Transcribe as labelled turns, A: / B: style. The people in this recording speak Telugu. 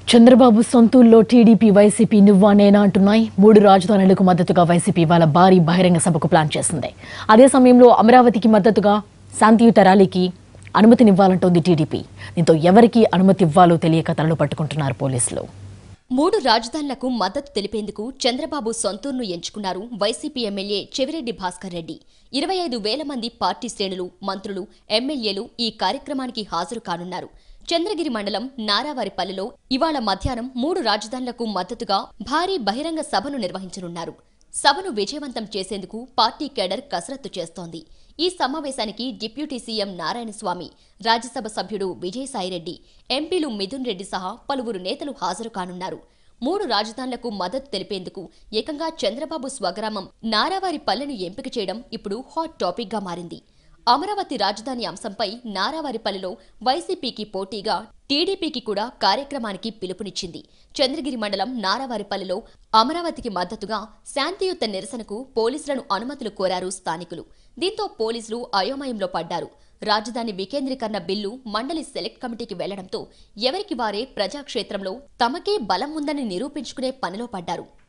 A: చంద్రబాబు సొంతూరులో టీడీపీ వైసీపీ నువ్వా నేనా అంటున్నాయి మూడు రాజధానులకు మద్దతుగా వైసీపీ వాళ్ళ భారీ బహిరంగ సభకు ప్లాన్ చేసింది అదే సమయంలో అమరావతికి మద్దతుగా శాంతియుత ర్యాలీకి అనుమతినివ్వాలంటోంది టీడీపీ దీంతో ఎవరికి అనుమతి ఇవ్వాలో తెలియక తలలు పట్టుకుంటున్నారు పోలీసులు
B: మూడు రాజధానులకు మద్దతు తెలిపేందుకు చంద్రబాబు సొంతూరును ఎంచుకున్నారు వైసీపీ ఎమ్మెల్యే చెవిరెడ్డి భాస్కర్ రెడ్డి ఇరవై ఐదు వేల మంది పార్టీ శ్రేణులు మంత్రులు ఎమ్మెల్యేలు ఈ కార్యక్రమానికి హాజరు కానున్నారు చంద్రగిరి మండలం నారావారిపల్లెలో ఇవాళ మధ్యాహ్నం మూడు రాజధానులకు మద్దతుగా భారీ బహిరంగ సభను నిర్వహించనున్నారు సభను విజయవంతం చేసేందుకు పార్టీ కేడర్ కసరత్తు చేస్తోంది ఈ సమావేశానికి డిప్యూటీ సీఎం నారాయణస్వామి రాజ్యసభ సభ్యుడు విజయసాయిరెడ్డి ఎంపీలు మిథున్ రెడ్డి సహా పలువురు నేతలు హాజరు కానున్నారు మూడు రాజధానులకు మద్దతు తెలిపేందుకు ఏకంగా చంద్రబాబు స్వగ్రామం నారావారి పల్లెను ఎంపిక చేయడం ఇప్పుడు హాట్ టాపిక్ గా మారింది అమరావతి రాజధాని అంశంపై నారావారిపల్లిలో వైసీపీకి పోటీగా టీడీపీకి కూడా కార్యక్రమానికి పిలుపునిచ్చింది చంద్రగిరి మండలం నారావారిపల్లిలో అమరావతికి మద్దతుగా శాంతియుత నిరసనకు పోలీసులను అనుమతులు కోరారు స్థానికులు దీంతో పోలీసులు అయోమయంలో పడ్డారు రాజధాని వికేంద్రీకరణ బిల్లు మండలి సెలెక్ట్ కమిటీకి వెళ్లడంతో ఎవరికి వారే ప్రజాక్షేత్రంలో తమకే బలం ఉందని నిరూపించుకునే పనిలో పడ్డారు